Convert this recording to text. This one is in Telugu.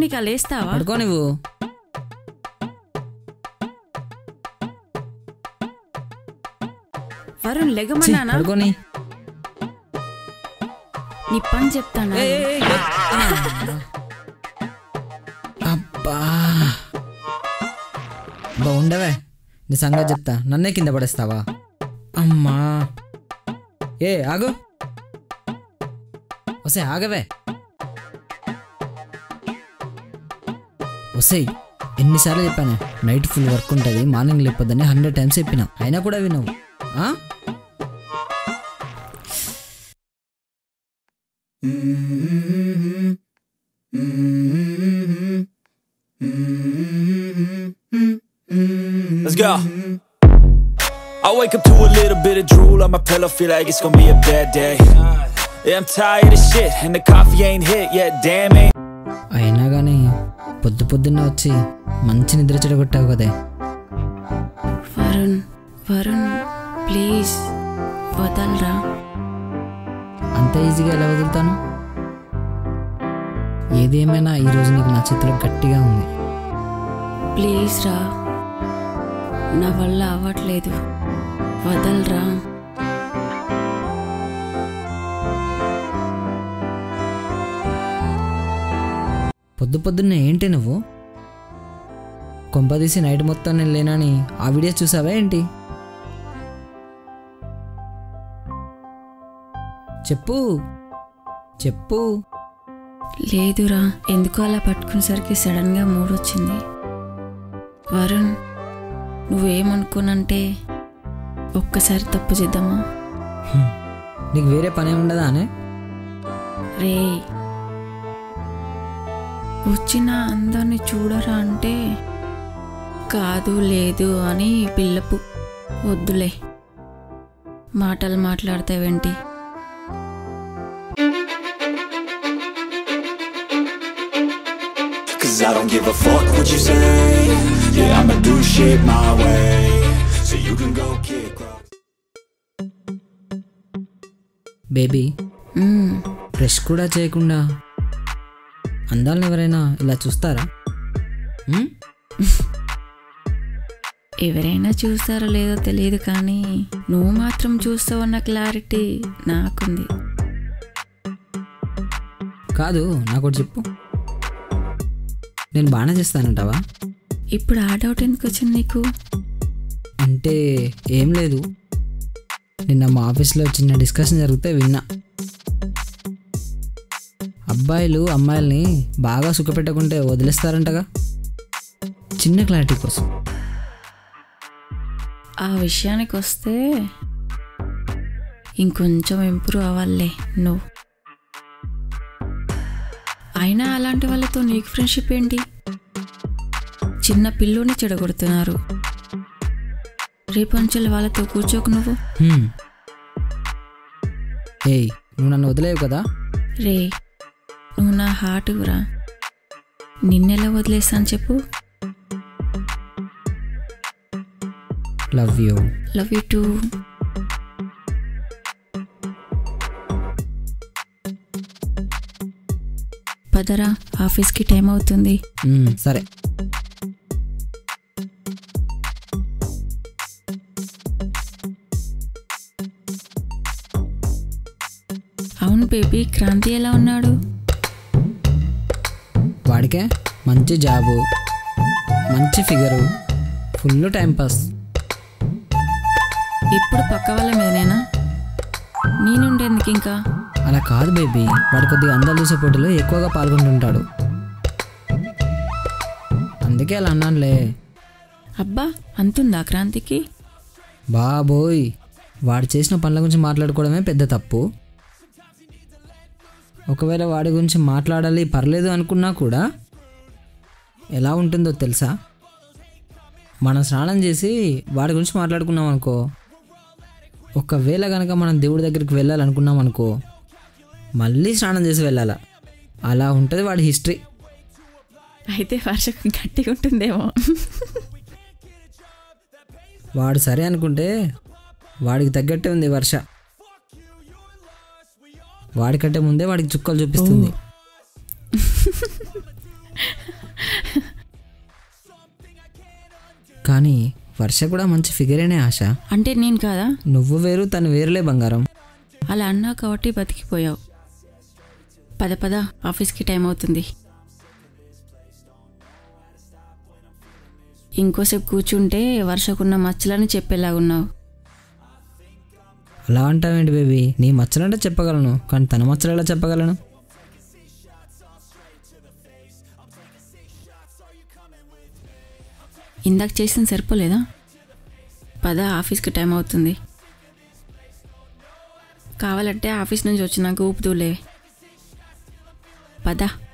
పడుకోనిక లేస్తావా పడుకో నువ్వు వరుణ్ ఛీ, లెగమన్నానా పడుకోని నీ పని చెప్తానా ఏయ్, ఏయ్, ఏయ్, ఆ. అబ్బా బా ఉండవే నీ సంగతి చెప్తా నన్నే కింద పడేస్తావా అమ్మా ఏ ఆగు వసే ఆగవే వసే ఎన్నిసార్లు చెప్పాను నైట్ ఫుల్ వర్క్ ఉంటుంది మార్నింగ్ లేపొద్దని హండ్రెడ్ టైమ్స్ చెప్పిన అయినా కూడా వినవు ఆ? Let's go. I wake up to a little bit of drool on my pillow, feel like it's gonna be a bad day. Yeah, I'm tired of shit, and the coffee ain't hit yet, damn it. అయినా కానీ పొద్దు పొద్దున్నే వచ్చి మంచి నిద్ర చెడగొట్టావు కదే వరుణ్ వరుణ్ ప్లీజ్ వదలరా అంత ఈజీగా ఎలా వదులుతాను ఏది ఏమైనా ఈరోజు నీకు నా చేతిలో గట్టిగా ఉంది ప్లీజ్ రా నా వల్ల అవ్వట్లేదు వదలరా పొద్దు పొద్దున్నే ఏంటి నువ్వు కొంపదీసి నైట్ మొత్తం నేను లేనని ఆ వీడియో చూసావా ఏంటి చెప్పు చెప్పు లేదురా ఎందుకో అలా పట్టుకునేసరికి సడన్గా మూడ్ వచ్చింది వరుణ్ నువ్వేమనుకోనంటే ఒక్కసారి తప్పు చేద్దామా నీకు వేరే పని ఉండదా అనే రే వచ్చిన అందరిని చూడరా అంటే కాదు లేదు అని పిల్లపు వద్దులే మాటలు మాట్లాడతావేంటి Cause I don't give a fuck what you say. Yeah, I'ma do shit my way. So you can go kick rocks. Baby hmm. Brush కూడా చేయకుండా అందాలను ఎవరైనా ఇలా చూస్తారా ఉమ్? ఎవరైనా చూస్తారో లేదో తెలియదు కానీ నువ్వు మాత్రం చూస్తావన్న క్లారిటీ నాకుంది కాదు నాకు ఒకటి చెప్పు నేను బాగానే చేస్తానంటావా ఇప్పుడు ఆ డౌట్ ఎందుకు వచ్చింది నీకు అంటే ఏం లేదు నిన్న మా ఆఫీస్లో చిన్న డిస్కషన్ జరిగితే విన్నా అబ్బాయిలు అమ్మాయిల్ని బాగా సుఖపెట్టకుంటే వదిలేస్తారంటగా చిన్న క్లారిటీ కోసం ఆ విషయానికి వస్తే ఇంకొంచెం ఇంప్రూవ్ అవ్వాలే నువ్వు అయినా అలాంటి వాళ్ళతో నీకు ఫ్రెండ్షిప్ ఏంటి చిన్న పిల్లోని చెడగొడుతున్నారు రేపంచెలు వాళ్ళతో కూర్చోకు నువ్వు హ్మ్. ఏయ్ నువ్వు నన్ను వదిలేవు కదా రే నువ్వు నా హార్ట్ రా నిన్నెలా వదిలేస్తాను చెప్పు love you love you too పదరా ఆఫీస్కి టైం అవుతుంది సరే అవును బేబీ క్రాంతి ఎలా ఉన్నాడు వాడికే మంచి జాబు మంచి ఫిగరు ఫుల్ టైం పాస్ ఇప్పుడు పక్క వాళ్ళ మీదనేనా నేనుండేందుకు ఇంకా అలా కాదు బేబీ వాడు కొద్దిగా అందాలు చూసే పోటీలో ఎక్కువగా పాల్గొంటుంటాడు అందుకే అలా అన్నానులే అబ్బా అంతుందా క్రాంతికి బాబోయ్ వాడు చేసిన పనుల గురించి మాట్లాడుకోవడమే పెద్ద తప్పు ఒకవేళ వాడి గురించి మాట్లాడాలి పర్లేదు అనుకున్నా కూడా ఎలా ఉంటుందో తెలుసా మనం స్నానం చేసి వాడి గురించి మాట్లాడుకున్నాం అనుకో ఒకవేళ కనుక మనం దేవుడి దగ్గరికి వెళ్ళాలనుకున్నాం అనుకో మళ్ళీ స్నానం చేసి వెళ్ళాలా అలా ఉంటుంది వాడి హిస్టరీ అయితే వర్షకు గట్టిగా ఉంటుందేమో వాడు సరే అనుకుంటే వాడికి తగ్గట్టే ఉంది వర్ష వాడికంటే ముందే వాడికి చుక్కలు చూపిస్తుంది కానీ వర్ష కూడా మంచి ఫిగరేనే ఆశ అంటే నేను కాదా నువ్వు వేరు తను వేరులే బంగారం అలా అన్నావు కాబట్టి బతికిపోయావు పద పద ఆఫీస్కి టైం అవుతుంది ఇంకోసేపు కూర్చుంటే వర్షకున్న మచ్చలని చెప్పేలాగున్నావు అలా అంటావేంటి బేబీ నీ మచ్చలంటే చెప్పగలను కానీ తన మచ్చలు ఎలా చెప్పగలను ఇందాక చేసిన సరిపోలేదా పద ఆఫీస్కి టైం అవుతుంది కావాలంటే ఆఫీస్ నుంచి వచ్చినాక ఊపుదూలే పద